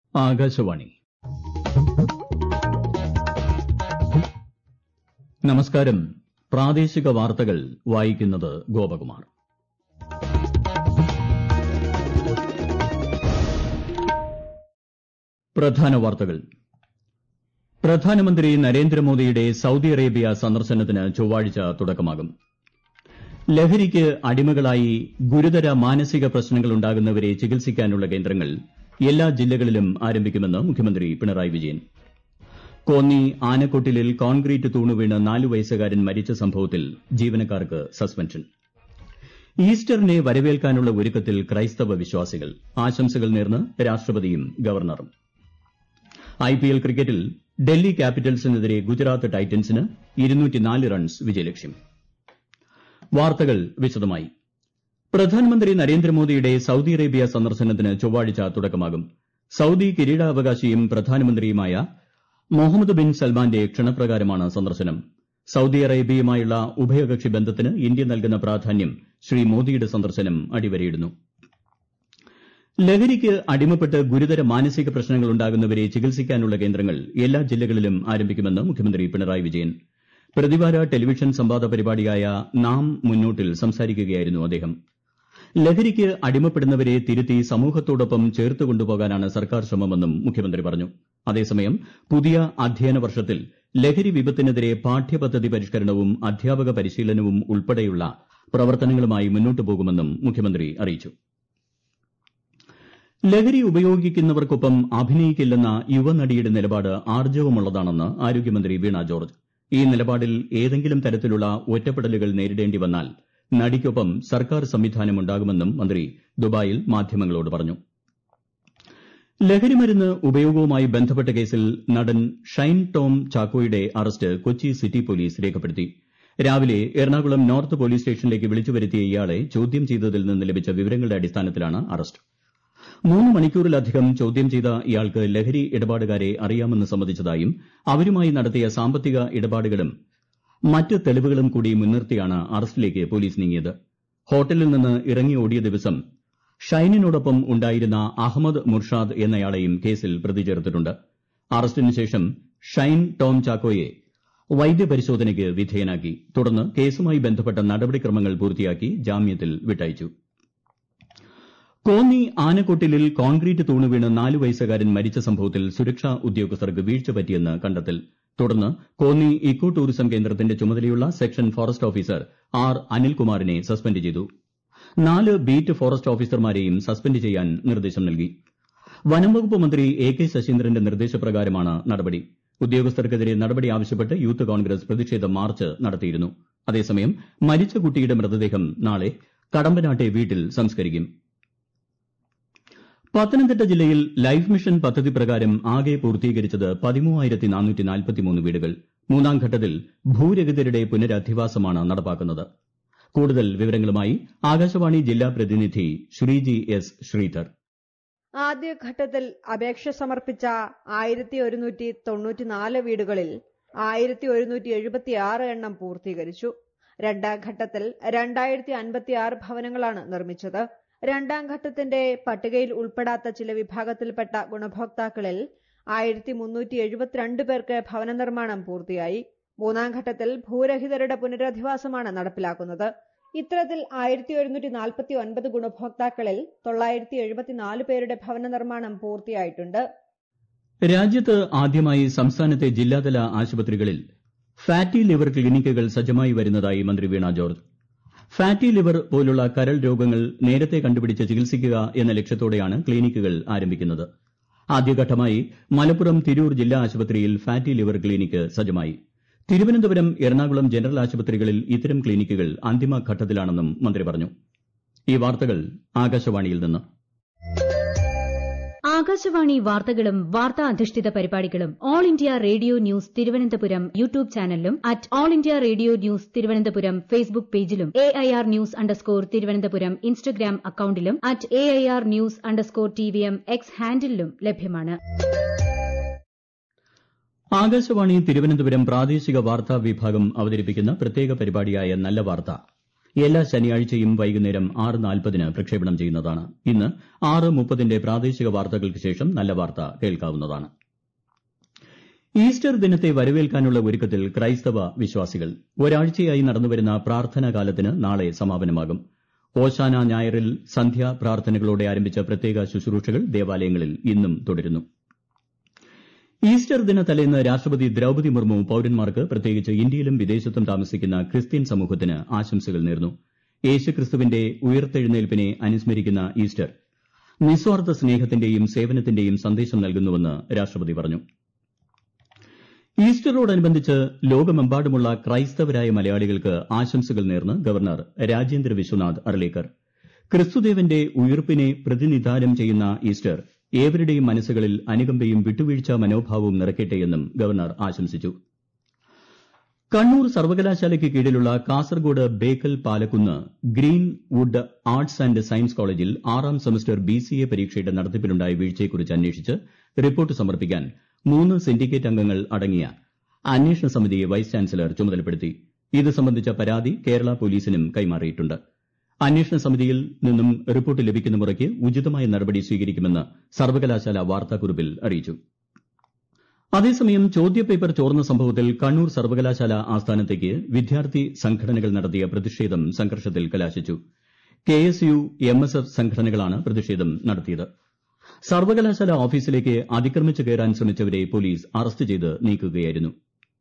ആകാശവാണി നമസ്കാരം പ്രാദേശിക വാർത്തകൾ വായിക്കുന്നത് ഗോപകുമാർ പ്രധാന വാർത്തകൾ പ്രധാനമന്ത്രി നരേന്ദ്രമോദിയുടെ സൌദി അറേബ്യ സന്ദർശനത്തിന് ചൊവ്വാഴ്ച തുടക്കമാകും ലഹരിക്ക് അടിമകളായി ഗുരുതര മാനസിക പ്രശ്നങ്ങളുണ്ടാകുന്നവരെ ചികിത്സിക്കാനുള്ള കേന്ദ്രങ്ങൾ എല്ലാ ജില്ലകളിലും ആരംഭിക്കുമെന്ന് മുഖ്യമന്ത്രി പിണറായി വിജയൻ കോന്നി ആനക്കൊട്ടിലിൽ കോൺക്രീറ്റ് തൂണുവീണ് നാലു വയസ്സുകാരൻ മരിച്ച സംഭവത്തിൽ ജീവനക്കാർക്ക് സസ്പെൻഷൻ ഈസ്റ്ററിനെ വരവേൽക്കാനുള്ള ഒരുക്കത്തിൽ ക്രൈസ്തവ വിശ്വാസികൾ ആശംസകൾ നേർന്ന് രാഷ്ട്രപതിയും ഗവർണറും ഐപിഎൽ ക്രിക്കറ്റിൽ ഡൽഹി ക്യാപിറ്റൽസിനെതിരെ ഗുജറാത്ത് ടൈറ്റൻസിന് റൺസ് വിജയലക്ഷ്യം വാർത്തകൾ വിശദമായി പ്രധാനമന്ത്രി നരേന്ദ്രമോദിയുടെ സൌദി അറേബ്യ സന്ദർശനത്തിന് ചൊവ്വാഴ്ച തുടക്കമാകും സൌദി കിരീടാവകാശിയും പ്രധാനമന്ത്രിയുമായ മുഹമ്മദ് ബിൻ സൽമാന്റെ ക്ഷണപ്രകാരമാണ് സന്ദർശനം സൌദി അറേബ്യയുമായുള്ള ഉഭയകക്ഷി ബന്ധത്തിന് ഇന്ത്യ നൽകുന്ന പ്രാധാന്യം ശ്രീ മോദിയുടെ സന്ദർശനം അടിവരയിടുന്നു ലഹരിക്ക് അടിമപ്പെട്ട് ഗുരുതര മാനസിക പ്രശ്നങ്ങൾ ഉണ്ടാകുന്നവരെ ചികിത്സിക്കാനുള്ള കേന്ദ്രങ്ങൾ എല്ലാ ജില്ലകളിലും ആരംഭിക്കുമെന്ന് മുഖ്യമന്ത്രി പിണറായി വിജയൻ പ്രതിവാര ടെലിവിഷൻ സംവാദ പരിപാടിയായ നാം മുന്നോട്ടിൽ സംസാരിക്കുകയായിരുന്നു അദ്ദേഹം ലഹരിക്ക് അടിമപ്പെടുന്നവരെ തിരുത്തി സമൂഹത്തോടൊപ്പം ചേർത്ത് കൊണ്ടുപോകാനാണ് സർക്കാർ ശ്രമമെന്നും മുഖ്യമന്ത്രി പറഞ്ഞു അതേസമയം പുതിയ അധ്യയന വർഷത്തിൽ ലഹരി വിപത്തിനെതിരെ പാഠ്യപദ്ധതി പരിഷ്കരണവും അധ്യാപക പരിശീലനവും ഉൾപ്പെടെയുള്ള പ്രവർത്തനങ്ങളുമായി മുന്നോട്ട് പോകുമെന്നും മുഖ്യമന്ത്രി അറിയിച്ചു ലഹരി ഉപയോഗിക്കുന്നവർക്കൊപ്പം അഭിനയിക്കില്ലെന്ന യുവനടിയുടെ നിലപാട് ആർജ്ജവമുള്ളതാണെന്ന് ആരോഗ്യമന്ത്രി വീണ ജോർജ് ഈ നിലപാടിൽ ഏതെങ്കിലും തരത്തിലുള്ള ഒറ്റപ്പെടലുകൾ നേരിടേണ്ടി വന്നാൽ നടിക്കൊപ്പം സർക്കാർ സംവിധാനമുണ്ടാകുമെന്നും മന്ത്രി ദുബായിൽ മാധ്യമങ്ങളോട് പറഞ്ഞു ലഹരിമരുന്ന് ഉപയോഗവുമായി ബന്ധപ്പെട്ട കേസിൽ നടൻ ഷൈൻ ടോം ചാക്കോയുടെ അറസ്റ്റ് കൊച്ചി സിറ്റി പോലീസ് രേഖപ്പെടുത്തി രാവിലെ എറണാകുളം നോർത്ത് പോലീസ് സ്റ്റേഷനിലേക്ക് വിളിച്ചു വരുത്തിയ ഇയാളെ ചോദ്യം ചെയ്തതിൽ നിന്ന് ലഭിച്ച വിവരങ്ങളുടെ അടിസ്ഥാനത്തിലാണ് അറസ്റ്റ് മൂന്ന് മണിക്കൂറിലധികം ചോദ്യം ചെയ്ത ഇയാൾക്ക് ലഹരി ഇടപാടുകാരെ അറിയാമെന്ന് സമ്മതിച്ചതായും അവരുമായി നടത്തിയ സാമ്പത്തിക ഇടപാടുകളും മറ്റ് തെളിവുകളും കൂടി മുൻനിർത്തിയാണ് അറസ്റ്റിലേക്ക് പോലീസ് നീങ്ങിയത് ഹോട്ടലിൽ നിന്ന് ഇറങ്ങി ഓടിയ ദിവസം ഷൈനിനോടൊപ്പം ഉണ്ടായിരുന്ന അഹമ്മദ് മുർഷാദ് എന്നയാളെയും കേസിൽ പ്രതി ചേർത്തിട്ടുണ്ട് അറസ്റ്റിന് ശേഷം ഷൈൻ ടോം ചാക്കോയെ വൈദ്യപരിശോധനയ്ക്ക് വിധേയനാക്കി തുടർന്ന് കേസുമായി ബന്ധപ്പെട്ട നടപടിക്രമങ്ങൾ പൂർത്തിയാക്കി ജാമ്യത്തിൽ വിട്ടയച്ചു കോന്നി ആനക്കൊട്ടിലിൽ കോൺക്രീറ്റ് തൂണുവീണ് നാലു വയസ്സുകാരൻ മരിച്ച സംഭവത്തിൽ സുരക്ഷാ ഉദ്യോഗസ്ഥർക്ക് വീഴ്ച പറ്റിയെന്ന് കണ്ടെത്തൽ തുടർന്ന് കോന്നി ഇക്കോ ടൂറിസം കേന്ദ്രത്തിന്റെ ചുമതലയുള്ള സെക്ഷൻ ഫോറസ്റ്റ് ഓഫീസർ ആർ അനിൽകുമാറിനെ സസ്പെൻഡ് ചെയ്തു നാല് ബീറ്റ് ഫോറസ്റ്റ് ഓഫീസർമാരെയും സസ്പെൻഡ് ചെയ്യാൻ നിർദ്ദേശം നൽകി വനംവകുപ്പ് മന്ത്രി എ കെ ശശീന്ദ്രന്റെ നിർദ്ദേശപ്രകാരമാണ് നടപടി ഉദ്യോഗസ്ഥർക്കെതിരെ നടപടി ആവശ്യപ്പെട്ട് യൂത്ത് കോൺഗ്രസ് പ്രതിഷേധ മാർച്ച് നടത്തിയിരുന്നു അതേസമയം മരിച്ച കുട്ടിയുടെ മൃതദേഹം നാളെ കടമ്പനാട്ടെ വീട്ടിൽ സംസ്കരിക്കും പത്തനംതിട്ട ജില്ലയിൽ ലൈഫ് മിഷൻ പദ്ധതി പ്രകാരം ആകെ പൂർത്തീകരിച്ചത് വീടുകൾ മൂന്നാം ഘട്ടത്തിൽ ഭൂരഹിതരുടെ പുനരധിവാസമാണ് നടപ്പാക്കുന്നത് കൂടുതൽ വിവരങ്ങളുമായി ആകാശവാണി ജില്ലാ പ്രതിനിധി ശ്രീജി എസ് ശ്രീധർ ആദ്യഘട്ടത്തിൽ അപേക്ഷ സമർപ്പിച്ച ആയിരത്തി ഒരുന്നൂറ്റി തൊണ്ണൂറ്റിനാല് വീടുകളിൽ ആയിരത്തി ഒരുന്നൂറ്റി എഴുപത്തിയാറ് എണ്ണം പൂർത്തീകരിച്ചു രണ്ടാം ഘട്ടത്തിൽ രണ്ടായിരത്തി അൻപത്തിയാറ് ഭവനങ്ങളാണ് നിർമ്മിച്ചത് രണ്ടാം ഘട്ടത്തിന്റെ പട്ടികയിൽ ഉൾപ്പെടാത്ത ചില വിഭാഗത്തിൽപ്പെട്ട ഗുണഭോക്താക്കളിൽ ആയിരത്തി മുന്നൂറ്റി എഴുപത്തിരണ്ട് പേർക്ക് ഭവന നിർമ്മാണം പൂർത്തിയായി മൂന്നാം ഘട്ടത്തിൽ ഭൂരഹിതരുടെ പുനരധിവാസമാണ് നടപ്പിലാക്കുന്നത് ഇത്തരത്തിൽ ആയിരത്തി ഒരുന്നൂറ്റി നാൽപ്പത്തി ഒൻപത് ഗുണഭോക്താക്കളിൽ തൊള്ളായിരത്തി എഴുപത്തിനാല് പേരുടെ ഭവന നിർമ്മാണം പൂർത്തിയായിട്ടുണ്ട് രാജ്യത്ത് ആദ്യമായി സംസ്ഥാനത്തെ ജില്ലാതല ആശുപത്രികളിൽ ഫാറ്റി ലിവർ ക്ലിനിക്കുകൾ സജ്ജമായി വരുന്നതായി മന്ത്രി വീണ ജോർജ് ഫാറ്റി ലിവർ പോലുള്ള കരൾ രോഗങ്ങൾ നേരത്തെ കണ്ടുപിടിച്ച് ചികിത്സിക്കുക എന്ന ലക്ഷ്യത്തോടെയാണ് ക്ലിനിക്കുകൾ ആരംഭിക്കുന്നത് ആദ്യഘട്ടമായി മലപ്പുറം തിരൂർ ജില്ലാ ആശുപത്രിയിൽ ഫാറ്റി ലിവർ ക്ലിനിക്ക് സജ്ജമായി തിരുവനന്തപുരം എറണാകുളം ജനറൽ ആശുപത്രികളിൽ ഇത്തരം ക്ലിനിക്കുകൾ അന്തിമഘട്ടത്തിലാണെന്നും മന്ത്രി പറഞ്ഞു ഈ വാർത്തകൾ ആകാശവാണിയിൽ നിന്ന് ആകാശവാണി വാർത്തകളും വാർത്താ അധിഷ്ഠിത പരിപാടികളും All India Radio news Thiruvananthapuram YouTube ചാനലിലും at All India Radio news Thiruvananthapuram Facebook പേജിലും A I R news underscore Thiruvananthapuram Instagram അക്കൌണ്ടിലും at A I R news underscore T V M X ഹാൻഡിലും ലഭ്യമാണ് ആകാശവാണി തിരുവനന്തപുരം പ്രാദേശിക വാർത്താ വിഭാഗം അവതരിപ്പിക്കുന്ന പ്രത്യേക പരിപാടിയായ നല്ല വാർത്ത എല്ലാ ശനിയാഴ്ചയും വൈകുന്നേരം ആറ് നാൽപ്പതിന് പ്രക്ഷേപണം ചെയ്യുന്നതാണ് ഇന്ന് ആറ് മുപ്പതിന്റെ പ്രാദേശിക വാർത്തകൾക്ക് ശേഷം നല്ല വാർത്ത കേൾക്കാവുന്നതാണ് ഈസ്റ്റർ ദിനത്തെ വരവേൽക്കാനുള്ള ഒരുക്കത്തിൽ ക്രൈസ്തവ വിശ്വാസികൾ ഒരാഴ്ചയായി നടന്നുവരുന്ന പ്രാർത്ഥനാകാലത്തിന് നാളെ സമാപനമാകും ഓശാന ഞായറിൽ സന്ധ്യാ പ്രാർത്ഥനകളോടെ ആരംഭിച്ച പ്രത്യേക ശുശ്രൂഷകൾ ദേവാലയങ്ങളിൽ ഇന്നും തുടരുന്നു ഈസ്റ്റർ ദിന തലേന്ന് രാഷ്ട്രപതി ദ്രൌപതി മുർമു പൌരന്മാർക്ക് പ്രത്യേകിച്ച് ഇന്ത്യയിലും വിദേശത്തും താമസിക്കുന്ന ക്രിസ്ത്യൻ സമൂഹത്തിന് ആശംസകൾ നേർന്നു യേശുക്രിസ്തുവിന്റെ ഉയിർത്തെഴുന്നേൽപ്പിനെ അനുസ്മരിക്കുന്ന ഈസ്റ്റർ നിസ്വാർത്ഥ സ്നേഹത്തിന്റെയും സേവനത്തിന്റെയും സന്ദേശം നൽകുന്നുവെന്ന് രാഷ്ട്രപതി പറഞ്ഞു ഈസ്റ്ററോടനുബന്ധിച്ച് ലോകമെമ്പാടുമുള്ള ക്രൈസ്തവരായ മലയാളികൾക്ക് ആശംസകൾ നേർന്ന് ഗവർണർ രാജേന്ദ്ര വിശ്വനാഥ് അർലേക്കർ ക്രിസ്തുദേവന്റെ ഉയിർപ്പിനെ പ്രതിനിധാനം ചെയ്യുന്ന ഈസ്റ്റർ ഏവരുടെയും മനസ്സുകളിൽ അനുകമ്പയും വിട്ടുവീഴ്ചാ മനോഭാവവും നിറയ്ക്കട്ടെയെന്നും ഗവർണർ ആശംസിച്ചു കണ്ണൂർ സർവകലാശാലയ്ക്ക് കീഴിലുള്ള Kasaragod Bekal Palakkunnu green wood arts and science കോളേജിൽ ആറാം സെമസ്റ്റർ ബിസിഎ പരീക്ഷയുടെ നടത്തിപ്പിലുണ്ടായ വീഴ്ചയെക്കുറിച്ച് അന്വേഷിച്ച് റിപ്പോർട്ട് സമർപ്പിക്കാൻ മൂന്ന് സിൻഡിക്കേറ്റ് അംഗങ്ങൾ അടങ്ങിയ അന്വേഷണ സമിതിയെ വൈസ് ചാൻസലർ ചുമതലപ്പെടുത്തി ഇത് സംബന്ധിച്ച പരാതി കേരള പോലീസിനും കൈമാറിയിട്ടുണ്ട് അന്വേഷണ സമിതിയിൽ നിന്നും റിപ്പോർട്ട് ലഭിക്കുന്ന മുറയ്ക്ക് ഉചിതമായ നടപടി സ്വീകരിക്കുമെന്ന് സർവകലാശാല വാർത്താക്കുറിപ്പിൽ അറിയിച്ചു അതേസമയം ചോദ്യപേപ്പർ ചോർന്ന സംഭവത്തിൽ കണ്ണൂർ സർവകലാശാല ആസ്ഥാനത്തേക്ക് വിദ്യാർത്ഥി സംഘടനകൾ നടത്തിയ പ്രതിഷേധം സംഘർഷത്തിൽ കലാശിച്ചു K S U M S F സംഘടനകളാണ് പ്രതിഷേധം നടത്തിയത് സർവകലാശാല ഓഫീസിലേക്ക് അതിക്രമിച്ചു കയറാൻ ശ്രമിച്ചവരെ പോലീസ് അറസ്റ്റ് ചെയ്ത് നീക്കുകയായിരുന്നു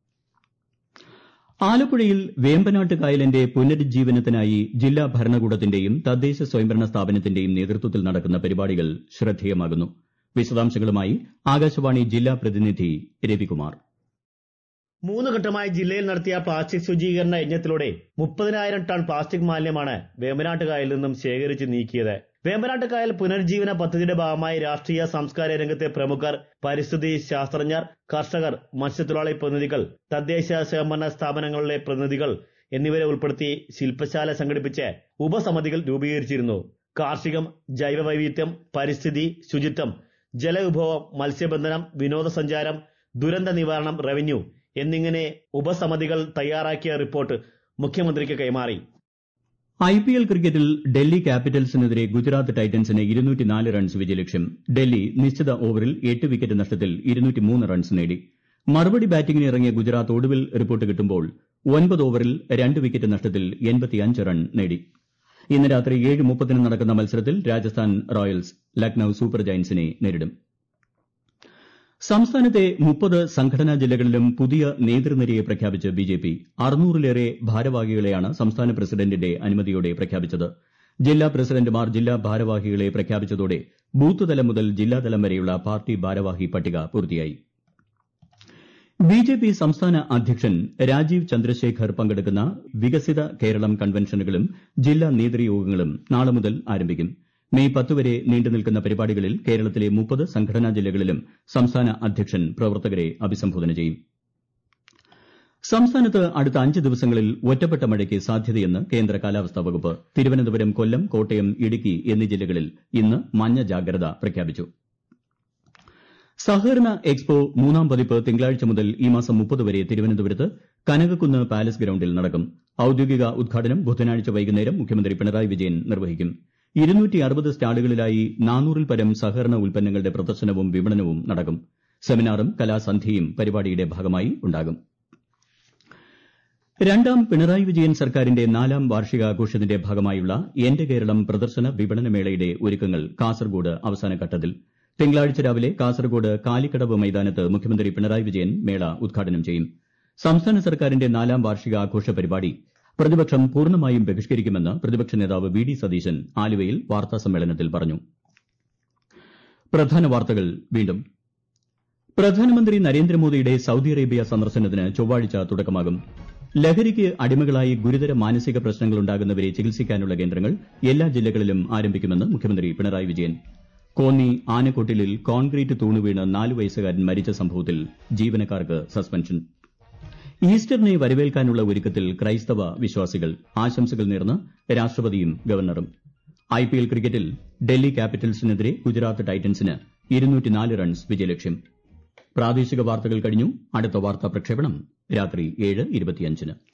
ആലപ്പുഴയിൽ വേമ്പനാട്ട് കായലിന്റെ പുനരുജ്ജീവനത്തിനായി ജില്ലാ ഭരണകൂടത്തിന്റെയും തദ്ദേശ സ്വയംഭരണ സ്ഥാപനത്തിന്റെയും നേതൃത്വത്തിൽ നടക്കുന്ന പരിപാടികൾ ശ്രദ്ധേയമാകുന്നു വിശദാംശങ്ങളുമായി ആകാശവാണി ജില്ലാ പ്രതിനിധി രവികുമാർ മൂന്ന് ഘട്ടമായി ജില്ലയിൽ നടത്തിയ പ്ലാസ്റ്റിക് ശുചീകരണ യജ്ഞത്തിലൂടെ മുപ്പതിനായിരം ടൺ പ്ലാസ്റ്റിക് മാലിന്യമാണ് വേമ്പനാട്ടുകായലിൽ നിന്നും ശേഖരിച്ച് നീക്കിയത് വേമ്പനാട്ടുകായൽ പുനരുജ്ജീവന പദ്ധതിയുടെ ഭാഗമായി രാഷ്ട്രീയ സാംസ്കാരിക രംഗത്തെ പ്രമുഖർ പരിസ്ഥിതി ശാസ്ത്രജ്ഞർ കർഷകർ മത്സ്യത്തൊഴിലാളി പ്രതിനിധികൾ തദ്ദേശ സ്വയംഭരണ സ്ഥാപനങ്ങളിലെ പ്രതിനിധികൾ എന്നിവരെ ഉൾപ്പെടുത്തി ശില്പശാല സംഘടിപ്പിച്ച് ഉപസമിതികൾ രൂപീകരിച്ചിരുന്നു കാർഷികം ജൈവവൈവിധ്യം പരിസ്ഥിതി ശുചിത്വം ജലവിഭവം മത്സ്യബന്ധനം വിനോദസഞ്ചാരം ദുരന്ത നിവാരണം റവന്യൂ എന്നിങ്ങനെ ഉപസമിതികൾ തയ്യാറാക്കിയ റിപ്പോർട്ട് മുഖ്യമന്ത്രിക്ക് കൈമാറി ഐ പി എൽ ക്രിക്കറ്റിൽ ഡൽഹി ക്യാപിറ്റൽസിനെതിരെ ഗുജറാത്ത് ടൈറ്റൻസിന് ഇരുന്നൂറ്റിനാല് റൺസ് വിജയലക്ഷ്യം ഡൽഹി നിശ്ചിത ഓവറിൽ എട്ട് വിക്കറ്റ് നഷ്ടത്തിൽ ഇരുന്നൂറ്റിമൂന്ന് റൺസ് നേടി മറുപടി ബാറ്റിംഗിന് ഇറങ്ങിയ ഗുജറാത്ത് ഒടുവിൽ റിപ്പോർട്ട് കിട്ടുമ്പോൾ ഒൻപത് ഓവറിൽ രണ്ട് വിക്കറ്റ് നഷ്ടത്തിൽ എൺപത്തിയഞ്ച് റൺ നേടി ഇന്ന് രാത്രി ഏഴ് മുപ്പതിന് നടക്കുന്ന മത്സരത്തിൽ രാജസ്ഥാൻ റോയൽസ് ലക്നൌ സൂപ്പർ ജയന്റ്സിനെ നേരിടും സംസ്ഥാനത്തെ മുപ്പത് സംഘടനാ ജില്ലകളിലും പുതിയ നേതൃനിരയെ പ്രഖ്യാപിച്ച് ബിജെപി അറുന്നൂറിലേറെ ഭാരവാഹികളെയാണ് സംസ്ഥാന പ്രസിഡന്റിന്റെ അനുമതിയോടെ പ്രഖ്യാപിച്ചത് ജില്ലാ പ്രസിഡന്റുമാർ ജില്ലാ ഭാരവാഹികളെ പ്രഖ്യാപിച്ചതോടെ ബൂത്ത് തലം മുതൽ ജില്ലാതലം വരെയുള്ള പാർട്ടി ഭാരവാഹി പട്ടിക പൂർത്തിയായി ബിജെപി സംസ്ഥാന അധ്യക്ഷൻ രാജീവ് ചന്ദ്രശേഖർ പങ്കെടുക്കുന്ന വികസിത കേരളം കൺവെൻഷനുകളും ജില്ലാ നേതൃയോഗങ്ങളും നാളെ മുതൽ ആരംഭിക്കും മെയ് പത്ത് വരെ നീണ്ടുനിൽക്കുന്ന പരിപാടികളിൽ കേരളത്തിലെ മുപ്പത് സംഘടനാ ജില്ലകളിലും സംസ്ഥാന അധ്യക്ഷൻ പ്രവർത്തകരെ അഭിസംബോധന ചെയ്യും സംസ്ഥാനത്ത് അടുത്ത അഞ്ച് ദിവസങ്ങളിൽ ഒറ്റപ്പെട്ട മഴയ്ക്ക് സാധ്യതയെന്ന് കേന്ദ്ര കാലാവസ്ഥാ വകുപ്പ് തിരുവനന്തപുരം കൊല്ലം കോട്ടയം ഇടുക്കി എന്നീ ജില്ലകളിൽ ഇന്ന് മഞ്ഞ ജാഗ്രത പ്രഖ്യാപിച്ചു സഹകരണ എക്സ്പോ മൂന്നാം പതിപ്പ് തിങ്കളാഴ്ച മുതൽ ഈ മാസം മുപ്പത് വരെ തിരുവനന്തപുരത്ത് കനകക്കുന്ന് പാലസ് ഗ്രൌണ്ടിൽ നടക്കും ഔദ്യോഗിക ഉദ്ഘാടനം ബുധനാഴ്ച വൈകുന്നേരം മുഖ്യമന്ത്രി പിണറായി വിജയൻ നിർവഹിക്കും ഇരുന്നൂറ്റി അറുപത് സ്റ്റാളുകളിലായി നാനൂറിൽ പരം സഹകരണ ഉൽപ്പന്നങ്ങളുടെ പ്രദർശനവും വിപണനവും നടക്കും സെമിനാറും കലാസന്ധ്യയും പരിപാടിയുടെ ഭാഗമായി ഉണ്ടാകും രണ്ടാം പിണറായി വിജയൻ സർക്കാരിന്റെ നാലാം വാർഷികാഘോഷത്തിന്റെ ഭാഗമായുള്ള എന്റെ കേരളം പ്രദർശന വിപണന മേളയുടെ ഒരുക്കങ്ങൾ കാസർഗോഡ് അവസാന ഘട്ടത്തിൽ തിങ്കളാഴ്ച രാവിലെ കാസർഗോഡ് കാലിക്കടവ് മൈതാനത്ത് മുഖ്യമന്ത്രി പിണറായി വിജയൻ മേള ഉദ്ഘാടനം ചെയ്യും സംസ്ഥാന സർക്കാരിന്റെ നാലാം വാർഷികാഘോഷ പരിപാടി പ്രതിപക്ഷം പൂർണ്ണമായും ബഹിഷ്കരിക്കുമെന്ന് പ്രതിപക്ഷ നേതാവ് വി ഡി സതീശൻ ആലുവയിൽ വാർത്താസമ്മേളനത്തിൽ പറഞ്ഞു പ്രധാന വാർത്തകൾ വീണ്ടും പ്രധാനമന്ത്രി നരേന്ദ്രമോദിയുടെ സൌദി അറേബ്യ സന്ദർശനത്തിന് ചൊവ്വാഴ്ച തുടക്കമാകും ലഹരിക്ക് അടിമകളായി ഗുരുതര മാനസിക പ്രശ്നങ്ങളുണ്ടാകുന്നവരെ ചികിത്സിക്കാനുള്ള കേന്ദ്രങ്ങൾ എല്ലാ ജില്ലകളിലും ആരംഭിക്കുമെന്ന് മുഖ്യമന്ത്രി പിണറായി വിജയൻ കോന്നി ആനക്കൊട്ടിലിൽ കോൺക്രീറ്റ് തൂണുവീണ് നാലു വയസ്സുകാരൻ മരിച്ച സംഭവത്തിൽ ജീവനക്കാർക്ക് സസ്പെൻഷൻ ഈസ്റ്ററിനെ വരവേൽക്കാനുള്ള ഒരുക്കത്തിൽ ക്രൈസ്തവ വിശ്വാസികൾ ആശംസകൾ നേർന്ന് രാഷ്ട്രപതിയും ഗവർണറും ഐപിഎൽ ക്രിക്കറ്റിൽ ഡൽഹി ക്യാപിറ്റൽസിനെതിരെ ഗുജറാത്ത് ടൈറ്റൻസിന് റൺസ് വിജയലക്ഷ്യം പ്രാദേശിക വാർത്തകൾ കഴിഞ്ഞു അടുത്ത വാർത്താ പ്രക്ഷേപണം രാത്രി ഏഴ് ഇരുപത്തിയഞ്ചിന്